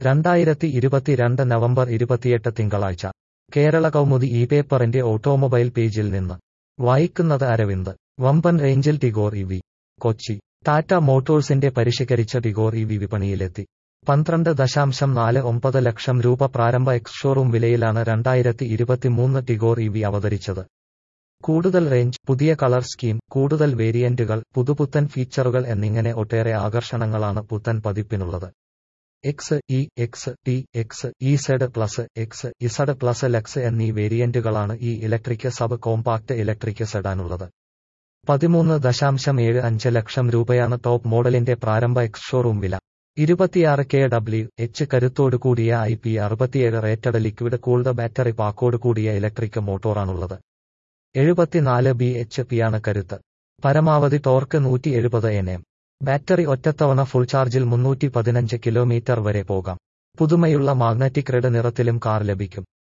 രണ്ടായിരത്തി ഇരുപത്തിരണ്ട് നവംബർ ഇരുപത്തിയെട്ട് തിങ്കളാഴ്ച കേരള കൗമുദി ഈ പേപ്പറിന്റെ ഓട്ടോമൊബൈൽ പേജിൽ നിന്ന് വായിക്കുന്നത് അരവിന്ദ് വമ്പൻ റേഞ്ചിൽ Tigor E V Kochi Tata മോട്ടോഴ്സിന്റെ പരിഷ്കരിച്ച ടിഗോർ ഇ വി വിപണിയിലെത്തി പന്ത്രണ്ട് ദശാംശം നാല് ഒമ്പത് ലക്ഷം രൂപ പ്രാരംഭ എക്സ് ഷോറൂം വിലയിലാണ് രണ്ടായിരത്തി ഇരുപത്തിമൂന്ന് ടിഗോർ ഇ വി അവതരിച്ചത് കൂടുതൽ റേഞ്ച് പുതിയ കളർ സ്കീം കൂടുതൽ വേരിയന്റുകൾ പുതുപുത്തൻ ഫീച്ചറുകൾ എന്നിങ്ങനെ ഒട്ടേറെ ആകർഷണങ്ങളാണ് പുത്തൻ പതിപ്പിനുള്ളത് X E X T X E Z plus X Z plus Lux എന്നീ വേരിയന്റുകളാണ് ഈ ഇലക്ട്രിക് സബ് കോമ്പാക്ട് ഇലക്ട്രിക് സെഡാനുള്ളത് പതിമൂന്ന് ദശാംശം ഏഴ് അഞ്ച് ലക്ഷം രൂപയാണ് ടോപ്പ് മോഡലിന്റെ പ്രാരംഭ എക്സ് ഷോറൂം വില ഇരുപത്തിയാറ് കെ ഡബ്ല്യു എച്ച് കരുത്തോട് കൂടിയ ഐ പി അറുപത്തിയേഴ് റേറ്റഡ് ലിക്വിഡ് കൂൾഡ് ബാറ്ററി പാക്കോട് കൂടിയ ഇലക്ട്രിക് മോട്ടോറാണുള്ളത് എഴുപത്തിനാല് ബി എച്ച് പിയാണ് കരുത്ത് പരമാവധി ടോർക്ക് നൂറ്റി എഴുപത് എൻ എം ബാറ്ററി ഒറ്റത്തവണ ഫുൾ ചാർജിൽ മുന്നൂറ്റി പതിനഞ്ച് കിലോമീറ്റർ വരെ പോകാം പുതുമയുള്ള മാഗ്നറ്റിക് റെഡ് നിറത്തിലും കാർ ലഭിക്കും